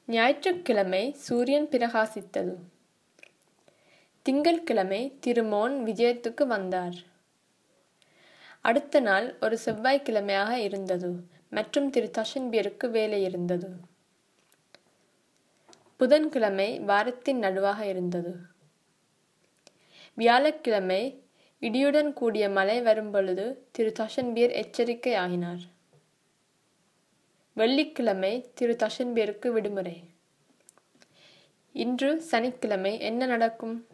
ஞாயிற்றுக்கிழமை சூரியன் பிரகாசித்தது திங்கட்கிழமை திருமோன் விஜயத்துக்கு வந்தார் அடுத்த நாள் ஒரு செவ்வாய்க்கிழமையாக இருந்தது மற்றும் திரு தஷன்பியருக்கு வேலை இருந்தது புதன்கிழமை வாரத்தின் நடுவாக இருந்தது வியாழக்கிழமை இடியுடன் கூடிய மழை வரும்பொழுது திரு தஷன்பியர் எச்சரிக்கை ஆகினார் வெள்ளிக்கிழமை திரு தஷன்பியருக்கு விடுமுறை இன்று சனிக்கிழமை என்ன நடக்கும்